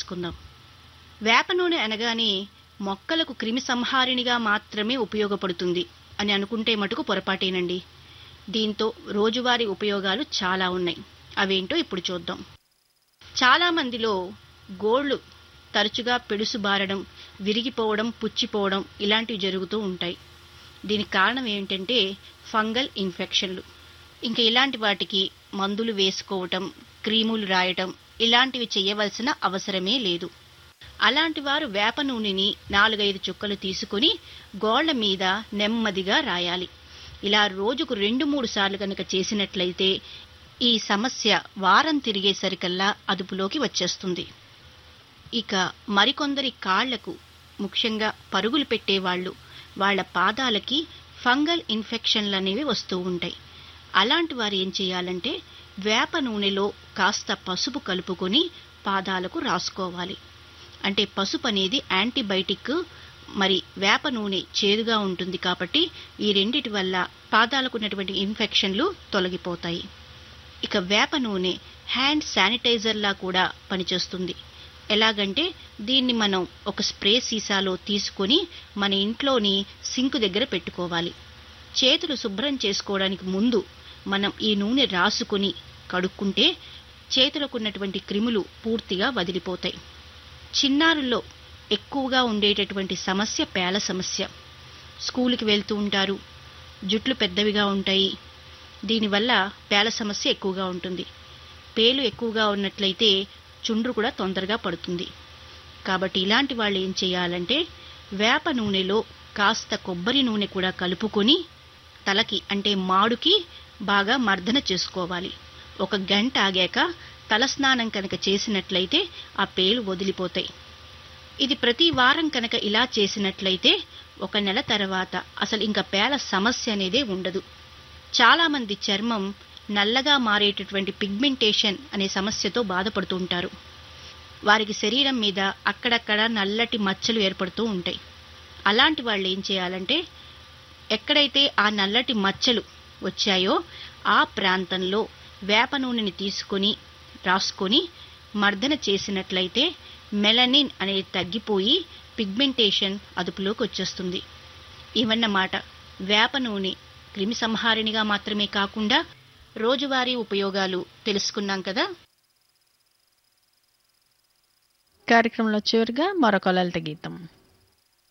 తెలుసుకుందాం వేప నూనె అనగానే మొక్కలకు క్రిమి సంహారిణిగా మాత్రమే ఉపయోగపడుతుంది అని అనుకుంటే మటుకు పొరపాటేనండి దీంతో రోజువారీ ఉపయోగాలు చాలా ఉన్నాయి అవేంటో ఇప్పుడు చూద్దాం చాలా మందిలో గోళ్లు తరచుగా పెడుసు బారడం విరిగిపోవడం పుచ్చిపోవడం ఇలాంటివి జరుగుతూ ఉంటాయి దీనికి కారణం ఏంటంటే ఫంగల్ ఇన్ఫెక్షన్లు ఇంకా ఇలాంటి వాటికి మందులు వేసుకోవటం క్రీములు రాయటం ఇలాంటివి చేయవలసిన అవసరమే లేదు అలాంటి వారు వేప నూనెని నాలుగైదు చుక్కలు తీసుకుని గోళ్ల మీద నెమ్మదిగా రాయాలి ఇలా రోజుకు రెండు మూడు సార్లు కనుక చేసినట్లయితే ఈ సమస్య వారం తిరిగేసరికల్లా అదుపులోకి వచ్చేస్తుంది ఇక మరికొందరి కాళ్లకు ముఖ్యంగా పరుగులు పెట్టేవాళ్ళు వాళ్ళ పాదాలకి ఫంగల్ ఇన్ఫెక్షన్లు అనేవి వస్తూ ఉంటాయి అలాంటి వారు ఏం చేయాలంటే వేప నూనెలో కాస్త పసుపు కలుపుకొని పాదాలకు రాసుకోవాలి అంటే పసుపు అనేది యాంటీబయాటిక్ మరి వేప నూనె చేదుగా ఉంటుంది కాబట్టి ఈ రెండిటి వల్ల పాదాలకు ఉన్నటువంటి ఇన్ఫెక్షన్లు తొలగిపోతాయి ఇక వేప నూనె హ్యాండ్ శానిటైజర్లా కూడా పనిచేస్తుంది ఎలాగంటే దీన్ని మనం ఒక స్ప్రే సీసాలో తీసుకొని మన ఇంట్లోని సింక్ దగ్గర పెట్టుకోవాలి చేతులు శుభ్రం చేసుకోవడానికి ముందు మనం ఈ నూనె రాసుకొని కడుక్కుంటే చేతులకు ఉన్నటువంటి క్రిములు పూర్తిగా వదిలిపోతాయి చిన్నారుల్లో ఎక్కువగా ఉండేటటువంటి సమస్య పేల సమస్య స్కూల్కి వెళ్తూ ఉంటారు జుట్లు పెద్దవిగా ఉంటాయి దీనివల్ల పేల సమస్య ఎక్కువగా ఉంటుంది పేలు ఎక్కువగా ఉన్నట్లయితే చుండ్రు కూడా తొందరగా పడుతుంది కాబట్టి ఇలాంటి వాళ్ళు ఏం చేయాలంటే వేప నూనెలో కాస్త కొబ్బరి నూనె కూడా కలుపుకొని తలకి అంటే మాడుకి బాగా మర్దన చేసుకోవాలి ఒక గంట ఆగాక తలస్నానం కనుక చేసినట్లయితే ఆ పేలు వదిలిపోతాయి ఇది ప్రతి వారం కనుక ఇలా చేసినట్లయితే ఒక నెల తర్వాత అసలు ఇంకా పేల సమస్య అనేదే ఉండదు చాలామంది చర్మం నల్లగా మారేటటువంటి పిగ్మెంటేషన్ అనే సమస్యతో బాధపడుతూ ఉంటారు వారికి శరీరం మీద అక్కడక్కడ నల్లటి మచ్చలు ఏర్పడుతూ ఉంటాయి అలాంటి వాళ్ళు ఏం చేయాలంటే ఎక్కడైతే ఆ నల్లటి మచ్చలు వచ్చాయో ఆ ప్రాంతంలో వేప నూనెని తీసుకొని రాసుకొని మర్దన చేసినట్లయితే మెలనిన్ అనేది తగ్గిపోయి పిగ్మెంటేషన్ అదుపులోకి వచ్చేస్తుంది ఇవన్నమాట వేప నూనె క్రిమి సంహారిణిగా మాత్రమే కాకుండా రోజువారీ ఉపయోగాలు తెలుసుకున్నాం కదా కార్యక్రమంలో చివరిగా మరొక లలిత గీతం